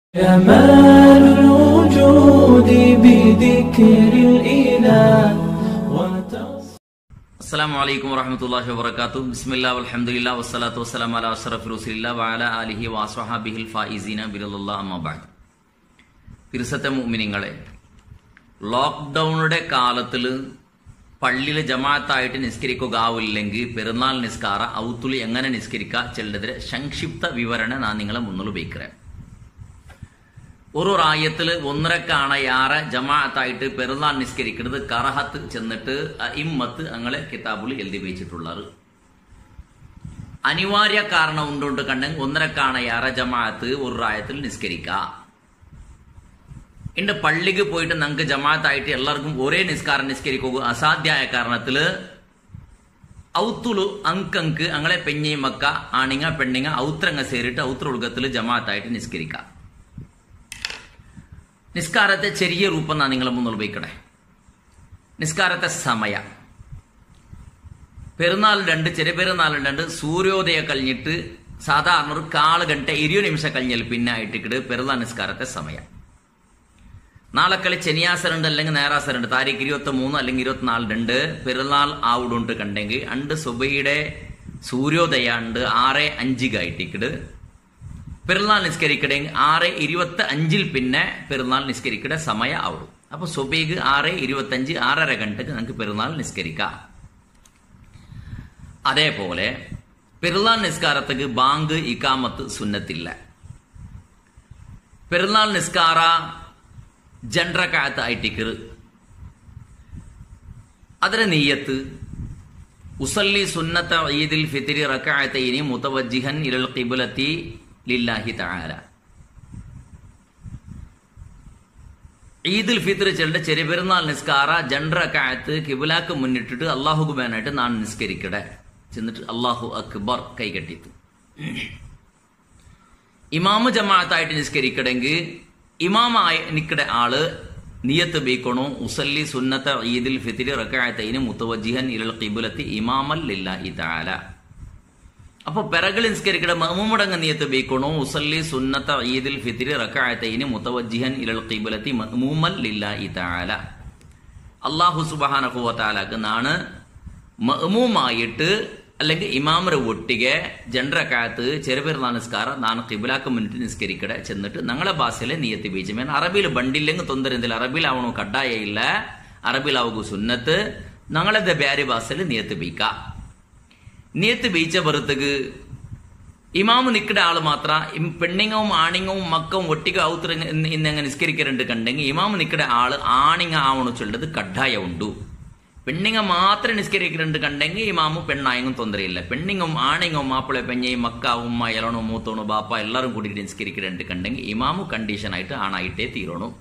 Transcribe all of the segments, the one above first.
كمال الوجود بذكر الإله وتصف അസ്സാം വലൈക്കും വറഹമത്തല്ലാഹി വബർക്കാത്തു ബിസ്മില്ലാ അൽഹംദുലില്ലാ വസ്സലാത്തു വസ്സലാം അല അഷ്റഫ് റസൂലില്ലാ വഅല ആലിഹി വസ്വഹാബിഹിൽ ഫായിസീന ബിറല്ലാ അമ്മബാദ് പിരിസത്തെ മുഅ്മിനീങ്ങളെ ലോക്ക്ഡൌണുടെ കാലത്തിൽ പള്ളിയിൽ ജമാഅത്തായിട്ട് നിസ്കരിക്കുകയാവില്ലെങ്കിൽ പെരുന്നാൾ നിസ്കാര ഔത്തുളി എങ്ങനെ നിസ്കരിക്കുക ചെല്ലതിരെ സംക്ഷിപ്ത വിവരണ ഞാൻ നിങ്ങളെ മുന്നിൽ ഉപയോഗിக்கிறேன் ഒരു റായത്തില് ഒന്നരക്കാണ് യാറെ ജമാഅത്തായിട്ട് പെരുന്നാൾ നിസ്കരിക്കുന്നത് കറഹത്ത് ചെന്നിട്ട് ഇമ്മത്ത് അങ്ങനെ കിതാബിൽ എഴുതി വെച്ചിട്ടുള്ളത് അനിവാര്യ കാരണം ഉണ്ടുകൊണ്ട് കണ്ടെങ്കിൽ ഒന്നരക്കാണ് യാറെ ജമാഅത്ത് ഒരു റായത്തിൽ നിസ്കരിക്കുക ഇണ്ട് പള്ളിക്ക് പോയിട്ട് നമുക്ക് ജമാഅത്തായിട്ട് എല്ലാവർക്കും ഒരേ നിസ്കാരം നിസ്കരിക്കുക അസാധ്യമായ കാരണത്തില് ഔത്തുളു അങ്കങ്ക് അങ്ങളെ പെഞ്ഞി മക്ക ആണിങ്ങ പെണ്ണിങ്ങ ഔത്രങ്ങ സേരിട്ട് ഔത്രൊഴുകത്തില് ജമാഅത്തായിട്ട് നിസ്കരിക്കാം നിസ്കാരത്തെ ചെറിയ രൂപം നാ നിങ്ങളെ മുന്നിൽ ഉപയോഗിക്കണേ നിസ്കാരത്തെ സമയ പെരുന്നാൾ രണ്ട് ചെറിയ പെരുന്നാൾ രണ്ട് സൂര്യോദയം കഴിഞ്ഞിട്ട് സാധാരണ ഒരു കാല് ഗಂಟೆ ഇരുപത് നിമിഷം കഴിഞ്ഞാൽ പിന്നെ ആയിട്ടിട്ട് പെരുന്നാൾ നിസ്കാരത്തെ സമയം നാളെ കളി ശനിയാസരുണ്ട് അല്ലെങ്കിൽ നേരാസരുണ്ട് താരീഖ് ഇരുപത്തി മൂന്ന് അല്ലെങ്കിൽ ഇരുപത്തിനാല് രണ്ട് പെരുന്നാൾ ആവിടുണ്ട് കണ്ടെങ്കിൽ അണ്ട് സുബൈയുടെ സൂര്യോദയ ആറ് അഞ്ചികായിട്ടിട്ട് പെരുന്നാൾ നിസ്കരിക്കണമെങ്കിൽ ആറ് ഇരുപത്തി അഞ്ചിൽ പിന്നെ പെരുന്നാൾ നിസ്കരിക്കേണ്ട സമയം ആവും അപ്പൊ സുബൈക്ക് ആറ് ഇരുപത്തി അഞ്ച് ആറര ഗಂಟೆക്ക് നമുക്ക് പെരുന്നാൾ നിസ്കരിക്കാം അതേപോലെ പെരുന്നാൾ നിസ്കാരത്തേക്ക് ബാങ്ക് ഇക്കാമത്ത് സുന്നത്തില്ല പെരുന്നാൾ നിസ്കാര ജൻറക്കാലത്ത് ആയിട്ടിക്കറ് അതിന്റെ നീയത്ത് ഉസല്ലി സുന്നത്ത ഈദിൽ ഫിത്തിരി റക്കായത്തൈനി മുത്തവജിഹൻ ഇലൽ ഖിബുലത്തി ലില്ലാഹി തആല ഈദുൽ ഫിത്ർ ചെല്ലുടെ ചെറിയ പെരുന്നാൾ നിസ്കാര ജൻറക്കായത്ത് കിബുലാക്ക് മുന്നിട്ടിട്ട് അള്ളാഹു കുബാനായിട്ട് നാൻ നിസ്കരിക്കടെ ചെന്നിട്ട് അള്ളാഹു അക്ബർ കൈകെട്ടിത്തു ഇമാമ് ജമാഅത്തായിട്ട് നിസ്കരിക്കടെങ്കിൽ ഇമാമായ നിക്കടെ ആള് നിയത്ത് ബീക്കണോ ഉസല്ലി സുന്നത്ത ഈദിൽ ഫിത്തിരി റക്കായത്തൈന് മുത്തവജിഹൻ ഇലൽ ഖിബുലത്തി ഇമാമൽ ലില്ലാഹി തആല അപ്പൊ പിറകിൽ നിസ്കരിക്കട മഹ്മൂമടങ്ങ നീയത്ത് ബീക്കണോ ഉസല്ലി സുന്നത്ത ഈദിൽ ഫിത്തിരി റക്കായത്തൈന് മുത്തവജിഹൻ ഇലൽ ഖിബുലത്തി മഹ്മൂമൽ ലില്ലാഹി തആല അല്ലാഹു സുബ്ഹാനഹു വ തആലക്ക് നാണ് മഹ്മൂമായിട്ട് അല്ലെങ്കിൽ ഇമാമര ഒട്ടിಗೆ ജൻറക്കാലത്ത് ചെറുപെരുന്നാൾ നിസ്കാരം ನಾನು ಕಿಬುಲಾಕ ಮುನ್ನಿಟ್ಟು ನಿಸ್ಕರಿಕಡೆ ಚೆന്നിಟ್ಟು ഞങ്ങളെ ഭാഷയിലെ നീയത്ത് ബീജമേൻ അറബിയിൽ ബണ്ടില്ലെങ്കിൽ ತೊಂದರೆ എന്തില്ല അറബിയിൽ ആവണോ കഡായ ഇല്ല അറബിയിൽ ആവുക സുന്നത്ത് ഞങ്ങളെ ಬ್ಯಾರಿ ಭಾಷೆಯಲ್ಲಿ ನಿಯത്ത് ಬೀಕ നിയത്ത് ബീച്ച പുറത്തേക്ക് ഇമാമ് നിൽക്കുന്ന ആള് മാത്ര പെണ്ണിങ്ങവും ആണിങ്ങവും മക്കവും ഒട്ടിക ഔത്ര ഇന്നങ്ങ് നിസ്കരിക്കരുണ്ട് കണ്ടെങ്കിൽ ഇമാമ് നിൽക്കുന്ന ആള് ആണിങ്ങ ആവണു ചൊല്ലത് കഡായ ഉണ്ടു പെണ്ണിങ്ങ മാത്രം നിസ്കരിക്കുന്നുണ്ട് കണ്ടെങ്കിൽ ഇമാമു പെണ്ണായെങ്കും തൊന്തരയില്ല പെണ്ണിങ്ങും ആണിങ്ങും മാപ്പിളെ പെഞ്ഞയും മക്ക ഉമ്മ എലണോ മൂത്തോണോ ബാപ്പ എല്ലാവരും കൂടിയിട്ട് നിസ്കരിക്കുന്നുണ്ട് കണ്ടെങ്കിൽ ഇമാമു കണ്ടീഷനായിട്ട് ആണായിട്ടേ തീരണു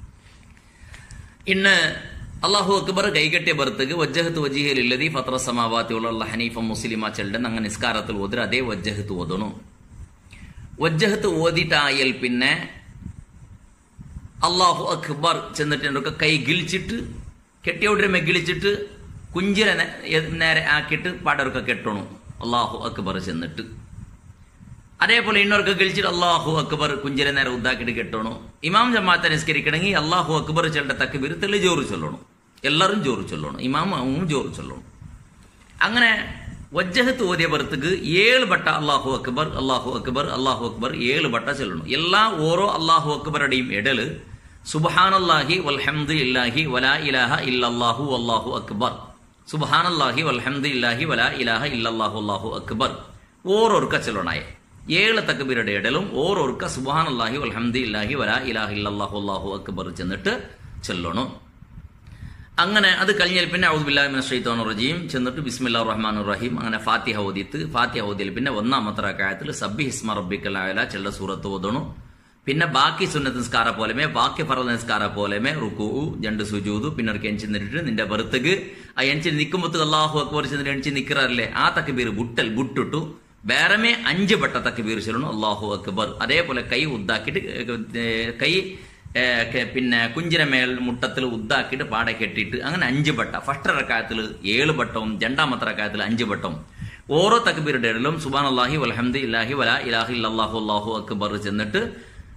ഇന്ന് അള്ളാഹു അക്ബർ കൈകെട്ടിയ ബർത്തക്ക് വജ്ജഹത്ത് വജീഹലില്ലതി ഫത്ര സമാവാത്തിയുള്ള ഹനീഫ മുസ്ലിമ ചെല്ലൻ അങ്ങനെ നിസ്കാരത്തിൽ ഓതിര അതേ വജ്ജഹത്ത് ഓതണു വജ്ജഹത്ത് ഓതിട്ടായാൽ പിന്നെ അള്ളാഹു അക്ബർ ചെന്നിട്ട് കൈ ഗിളിച്ചിട്ട് കെട്ടിയോടിനെ ഗിളിച്ചിട്ട് കുഞ്ചിനെ നേരെ ആക്കിയിട്ട് പാടർക്ക് കെട്ടണു അള്ളാഹു അക്ബർ ചെന്നിട്ട് അതേപോലെ ഇന്നൊർക്ക് ഗിളിച്ചിട്ട് അള്ളാഹു അക്ബർ കുഞ്ചിനെ നേരെ ഉദ്ദാക്കിയിട്ട് കെട്ടണു ഇമാം ജമാഅത്തെ നിസ്കരിക്കണമെങ്കിൽ അള്ളാഹു അക്ബർ ചെല്ലേണ്ട തക്കബീർ തെളി ജോറ് ചൊല്ലണം എല്ലാവരും ജോറ് ചൊല്ലണം ഇമാമും ജോറ് ചൊല്ലണം അങ്ങനെ വജ്ജഹത്ത് ഓതിയ പുറത്തേക്ക് ഏഴ് ബട്ട അള്ളാഹു അക്ബർ അള്ളാഹു അക്ബർ അള്ളാഹു അക്ബർ ഏഴ് ബട്ട ചൊല്ലണം എല്ലാ ഓരോ അള്ളാഹു അക്ബറുടെയും ഇടല് സുബഹാനല്ലാഹി വൽഹംദുലില്ലാഹി വലാ ഇലാഹ ഇല്ലല്ലാഹു അല്ലാഹു അക്ബർ സുബഹാനല്ലാഹി വൽഹംദുലില്ലാഹി വലാ ഇലാഹ ഇല്ലല്ലാഹു അല്ലാഹു അക്ബർ ഓരോർക്ക ചൊല്ലണായ ഏഴ് തക്ബീരുടെ ഇടലും ഓരോർക്ക സുബഹാനല്ലാഹി വൽഹംദുലില്ലാഹി വലാ ഇലാഹ ഇല്ലല്ലാഹു അല്ലാഹു അക്ബർ ചെന്നിട്ട് ചൊല്ലണം അങ്ങനെ അത് കഴിഞ്ഞാൽ പിന്നെ ഔദ്ബില്ലാഹിമിൻ ഷെയ്ത്തോൻ റജീം ചെന്നിട്ട് ബിസ്മില്ലാ റഹ്മാൻ റഹീം അങ്ങനെ ഫാത്തിഹ ഓദിത്ത് ഫാത്തിഹ ഓതിയിൽ പിന്നെ ഒന്നാമത്തെ റക്കായത്തിൽ സബ്ബി ഹിസ്മ റബ്ബിക്കലായ ചെല്ല സൂറത്ത് ഓതണു പിന്നെ ബാക്കി സുന്നത്ത് നിസ്കാര പോലെമേ ബാക്കി ഫറൽ നിസ്കാര പോലെമേ റുക്കു ജണ്ട് സുജൂതു പിന്നെ ഒരു എണിച്ച് നിന്നിട്ട് നിന്റെ ബർത്തക്ക് ആ എണിച്ച് നിൽക്കുമ്പോൾ അള്ളാഹു അക്ബർ ചെന്നിട്ട് എണിച്ച് നിൽക്കാറല്ലേ ആ തക്കബീർ ബുട്ടൽ ബുട്ടിട്ടു വേറമേ അഞ്ച് പെട്ട തക്കബീർ ചൊല്ലണം അള്ളാഹു അക്ബർ അതേപോലെ കൈ ഉദ്ദാക്കിയിട്ട് കൈ പിന്നെ കുഞ്ചിരമേൽ മുട്ടത്തിൽ ഉദ്ദാക്കിയിട്ട് പാടെ കെട്ടിയിട്ട് അങ്ങനെ അഞ്ച് ബട്ട ഫസ്റ്റ് റക്കായത്തിൽ ഏഴ് ബട്ടവും രണ്ടാമത്തെ റക്കായത്തിൽ അഞ്ച് ബട്ടവും ഓരോ തക്ബീരുടെ ഇടയിലും സുബാൻ അള്ളാഹി വലഹമ്മദ് ഇല്ലാഹി വല ഇലാഹി അള്ളാഹു അള്ളാഹു അക്ബർ ചെന്നിട്ട്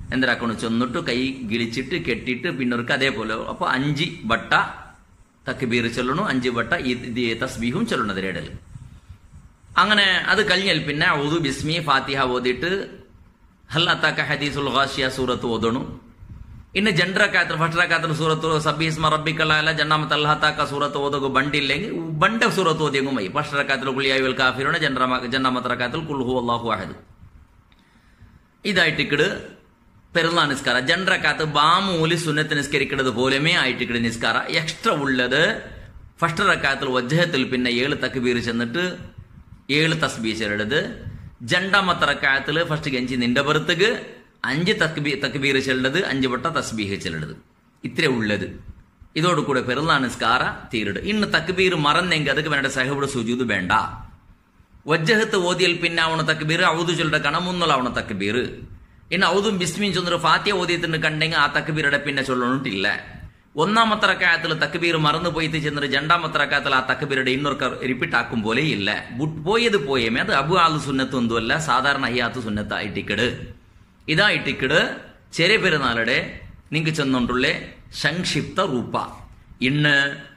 എന്തിനാക്കണം ചെന്നിട്ട് കൈ ഗിളിച്ചിട്ട് കെട്ടിയിട്ട് പിന്നൊരുക്ക് അതേപോലെ അപ്പൊ അഞ്ച് ബട്ട തക്ബീർ ചൊല്ലണു അഞ്ച് ബട്ട ഈ തസ്ബീഹും ചൊല്ലണം അതിനിടയിൽ അങ്ങനെ അത് കഴിഞ്ഞാൽ പിന്നെ ഔദു ബിസ്മി ഫാത്തിഹ ഓതിയിട്ട് ഹല്ലാത്താക്ക ഹദീസുൽ ഖാഷിയ സൂറത്ത് ഓതണു ಇನ್ನು ಜನರಕಾತ್ರ ಫಸ್ಟ್ರಕಾತ್ರ ಸೂರತ್ತು ಸಬ್ಬೀಸ್ಮ ರಬ್ಬಿಕಲ್ಲ ಜನ್ನಾಮತ್ ಅಲ್ಲಾತಾಕ ಸೂರತ್ ಓದೋಗು ಬಂಡಿಲ್ಲೆಂಗಿ ಬಂಡೆ ಸೂರತ್ ಓದಿಯಂಗು ಮೈ ಫಸ್ಟ್ರಕಾತ್ರ ಕುಳಿಯಾಯುಲ್ ಕಾಫಿರೋಣ ಜನರ ಜನ್ನಾಮತ್ ರಕಾತ್ರ ಕುಲ್ ಹು ಅಲ್ಲಾಹು ಅಹದ್ ഇതായിട്ടിക്കട് പെരുന്നാൾ നിസ്കാര ജനറക്കാത്ത് ബാമൂലി സുന്നത്ത് നിസ്കരിക്കുന്നത് പോലെമേ ആയിട്ടിക്കട് നിസ്കാര എക്സ്ട്രാ ഉള്ളത് ഫസ്റ്റ് റക്കാത്തിൽ വജ്ജഹത്തിൽ പിന്നെ ഏഴ് തക്ബീർ ചെന്നിട്ട് ഏഴ് തസ്ബീ ചെല്ലത് രണ്ടാമത്തെ റക്കാത്തിൽ ഫസ്റ്റ് ഗഞ്ചി നിന്റെ പുറത്തേക്ക് അഞ്ച് തക്ബീ തക്ബീർ ചെല്ലത് അഞ്ച് വട്ട തസ്ബീഹ് ചെല്ലത് ഇത്ര ഉള്ളത് ഇതോട് കൂടെ പെരുന്നാൾ നിസ്കാര തീരിട് ഇന്ന് തക്ബീർ മറന്നെങ്കിൽ അതൊക്കെ വേണ്ട സഹബിയുടെ സുജൂത് വേണ്ട ವಜ್ಜಹತ್ ಓದಿಯಲ್ ಪಿನ್ನ ಅವನ ತಕ್ಬೀರ್ ಔದು ಚೊಲ್ಡ ಕಣ ಮುನ್ನಲ ಅವನ ತಕ್ಬೀರ್ ಇನ್ನು ಔದು ಬಿಸ್ಮಿನ್ ಚಂದ್ರ ഫാത്തിയ ഓതിയത്തിന് കണ്ടെങ്കിൽ ആ തക്ബീരുടെ പിന്നെ ചൊല്ലണിട്ടില്ല ഒന്നാമത്തെ റക്കായത്തിൽ തക്ബീർ മറന്നു പോയിട്ട് ചെന്നിട്ട് രണ്ടാമത്തെ റക്കായത്തിൽ ആ തക്ബീരുടെ ഇന്നൊക്കെ റിപ്പീറ്റ് ആക്കും പോലെ ഇല്ല ബുട്ട് പോയത് പോയമേ അത് അബു ആൾ സുന്നത്ത് ഒന്നുമല്ല സാധാരണ അയ്യാത്ത സുന്നത്ത് ആയിട്ടിക്കട് ഇതായിട്ടിക്കട് ചെറിയ പെരുന്നാളുടെ നിങ്ങൾക്ക് ചെന്നുകൊണ്ടുള്ള സംക്ഷിപ്ത റൂപ ഇന്ന്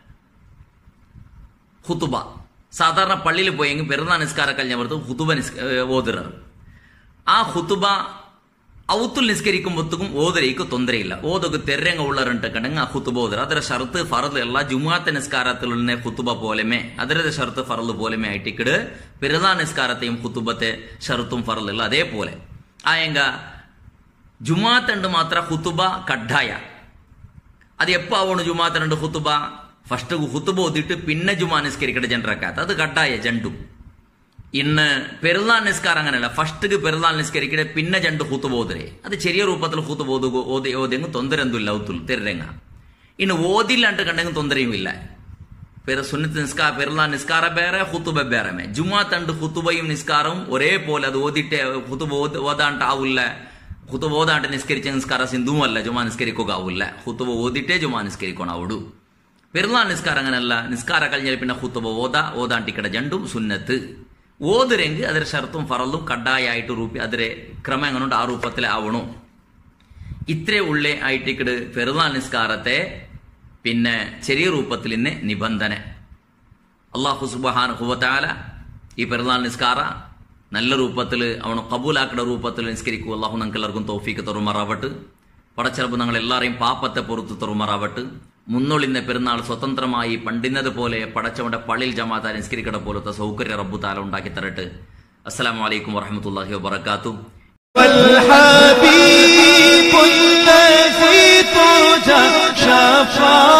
ഹുത്തുബ സാധാരണ പള്ളിയിൽ പോയെങ്കിൽ പെരുന്നാൾ നിസ്കാര കഴിഞ്ഞവർക്ക് ഹുത്തുബ നിസ് ഓതുറർ ആ ഹുത്തുബ ಔತುಲ್ ನಿಸ್ಕರಿക്കുമ്പോഴത്തേക്കും ಓದರಿಕು ತೊಂದರೆ ಇಲ್ಲ ಓದೋದು ತೆರ್ರೆಂಗ ಉಳ್ಳರಂಟ ಕಣಂಗ ಆ ಹುತುಬ ಓದ್ರ ಅದರ ಷರತ್ತು ಫರದ್ ಎಲ್ಲ ಜುಮಾತ നിസ്കാരത്തിലുള്ള ഹുത്തുബ പോലെമേ അതിരത് ഷർത്ത് ഫറല് പോലെമേ ആയിട്ടിക്കട് പെരുന്നാൾ നിസ്കാരത്തെയും ഹുത്തുബത്തെ ഷർത്തും ഫറലില്ല അതേപോലെ ആയെങ്ക ജുമാത്തണ്ട് മാത്ര ഹുത്തുബ കഡ്ഡായ അത് എപ്പോ ആവണം ജുമാത്തണ്ട് ഹുത്തുബ ഫസ്റ്റ് ഹുത്തുബ ഓതിട്ട് പിന്നെ ജുമാ നിസ്കരിക്കട്ടെ ജനറക്കാത്ത അത് കഡ്ഡായ ജണ്ടും ഇന്ന് പെരുന്നാൾ നിസ്കാരം അങ്ങനെയല്ല ഫസ്റ്റ് പെരുന്നാൾ നിസ്കരിക്കടെ പിന്നെ രണ്ട് ഹൂത്ത് ഓതരെ അത് ചെറിയ രൂപത്തിൽ ഹൂത്ത് ഓതു ഓതി ഓതെങ്കിൽ ತೊಂದರೆಂದು ಔತುಲ್ ತೆರ್ರೆಂಗ ಇನ್ನು ಓದಿಲ್ಲ ಅಂತ ಕಂಡಂಗೆ ತೊಂದರೆಯೂ ಇಲ್ಲ പെര സുന്നത്ത് നിസ്കാര പെരുന്നാൾ നിസ്കാര ಬೇರೆ ഹുത്തുബ ಬೇರೆ ജുമാ തണ്ട് ഹുത്തുബയും നിസ്കാരവും ഒരേപോലെ അത് ഓതിട്ട് ഹുത്തുബ ഓതാണ്ട് ആവില്ല ഹുത്തുബ ഓതാണ്ട് നിസ്കരിച്ച നിസ്കാര സിന്ധുവല്ല ജുമാ നിസ്കരിക്കുക ആവില്ല ഹുത്തുബ ഓതിട്ടേ ജുമാ നിസ്കരിക്കണം അവിടെ പെരുന്നാൾ നിസ്കാരം അങ്ങനല്ല നിസ്കാര കഴിഞ്ഞാൽ പിന്നെ ഹുത്തുബ ഓത ഓതാണ്ടിക്കട ജണ്ടും സുന്നത്ത് ഓതുരെങ്കിൽ അതിന്റെ ഷർത്തും ഫറലും കഡായായിട്ട് റൂപി അതിരെ ക്രമം എങ്ങനെയുണ്ട് ആ രൂപത്തിൽ ആവണു ഇത്രേ ഉള്ളേ ആയിട്ടിക്കട് പെരുന്നാൾ നിസ്കാരത്തെ പിന്നെ ചെറിയ രൂപത്തിൽ ഇന്ന് നിബന്ധന അള്ളാഹു സുബഹാൻ ഹുവത്താല ഈ പെരുന്നാൾ നിസ്കാര നല്ല രൂപത്തിൽ അവന് കബൂലാക്കട രൂപത്തിൽ നിസ്കരിക്കൂ അള്ളാഹു നമുക്ക് എല്ലാവർക്കും തോഫീക്ക് തുറമാറാവട്ട് പടച്ചിറപ്പ് ഞങ്ങൾ എല്ലാവരെയും പാപ്പത്തെ പുറത്ത് തുറമാറാവട്ട് മുന്നൊളിന്ന പെരുന്നാൾ സ്വതന്ത്രമായി പണ്ടിന്നത് പോലെ പടച്ചവന്റെ പള്ളിയിൽ ജമാഅത്ത നിസ്കരിക്കട പോലത്തെ സൗകര്യ റബ്ബു താല ഉണ്ടാക്കി തരട്ടെ അസ്സലാം വലൈക്കും വറഹമത്തല്ലാഹി വബർക്കാത്തു والحبيب الذي ترجى شفاعته